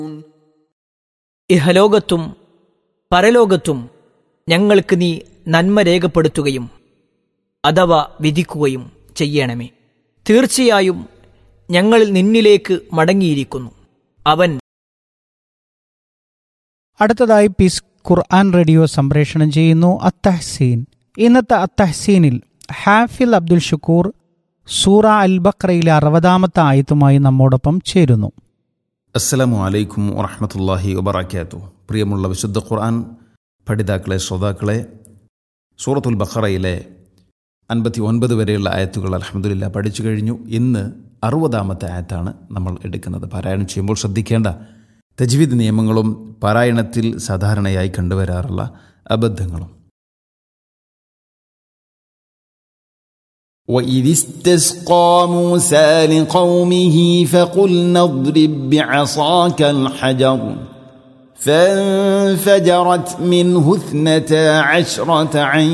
ഇഹലോകത്തും പരലോകത്തും ഞങ്ങൾക്ക് നീ നന്മ രേഖപ്പെടുത്തുകയും അഥവാ വിധിക്കുകയും ചെയ്യണമേ തീർച്ചയായും ഞങ്ങൾ നിന്നിലേക്ക് മടങ്ങിയിരിക്കുന്നു അവൻ അടുത്തതായി പീസ് ഖുർആൻ റേഡിയോ സംപ്രേഷണം ചെയ്യുന്നു അത്തഹ്സീൻ ഇന്നത്തെ അത്തഹ്സീനിൽ ഹാഫിൽ അബ്ദുൽ ഷുക്കൂർ സൂറ അൽ ബക്രയിലെ അറുപതാമത്തെ ആയത്തുമായി നമ്മോടൊപ്പം ചേരുന്നു അസ്സലാമു അലൈക്കും വറഹമത്തല്ലാഹി വബർക്കാത്തു പ്രിയമുള്ള വിശുദ്ധ ഖുർആൻ പഠിതാക്കളെ ശ്രോതാക്കളെ സൂറത്തുൽ ബഖറയിലെ അൻപത്തി ഒൻപത് വരെയുള്ള ആയത്തുകൾ അലഹമ്മദില്ല പഠിച്ചു കഴിഞ്ഞു ഇന്ന് അറുപതാമത്തെ ആയത്താണ് നമ്മൾ എടുക്കുന്നത് പാരായണം ചെയ്യുമ്പോൾ ശ്രദ്ധിക്കേണ്ട തജ്വീദ് നിയമങ്ങളും പാരായണത്തിൽ സാധാരണയായി കണ്ടുവരാറുള്ള അബദ്ധങ്ങളും وإذ استسقى موسى لقومه فقلنا اضرب بعصاك الحجر فانفجرت منه اثنتا عشرة عين